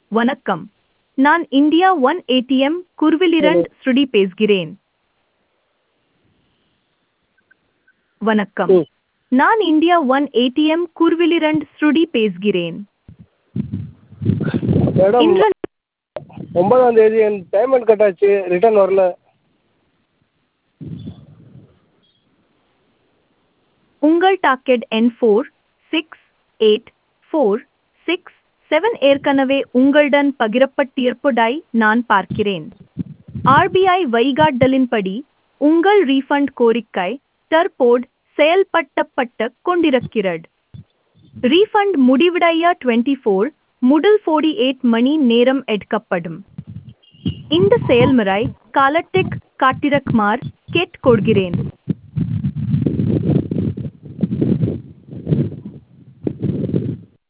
வணக்கம் நான் India one ATM குர்விலிரண்ட் ஸ்ருடி பேசுகிறேன் வணக்கம் ம் நான் இந்தியா ஒன் ஏடிஎம் குர்விலிரண்ட் ஸ்ருடி பேசுகிறேன் மேடம் இன்று ஒன்பதாம் தேதி என் பேமெண்ட் கட் ஆச்சு ரிட்டர்ன் வரல உங்கள் டாக்கெட் எண் four six eight four six seven ஏற்கனவே உங்களுடன் பகிரப்பட்டிருப்பதாய் நான் பார்க்கிறேன் ஆர்பிஐ வழிகாட்டலின்படி உங்கள் ரீஃபண்ட் கோரிக்கை தற்போது செயல்படுத்தப்பட்டு கொண்டிருக்கிறது ரீஃபண்ட் முடிவடைய டுவெண்ட்டி ஃபோர் முதல் ஃபோர்டி எயிட் மணி நேரம் எடுக்கப்படும் இந்த செயல்முறை காலத்திற்கு காட்டிருக்குமாறு கேட்டுக்கொள்கிறேன்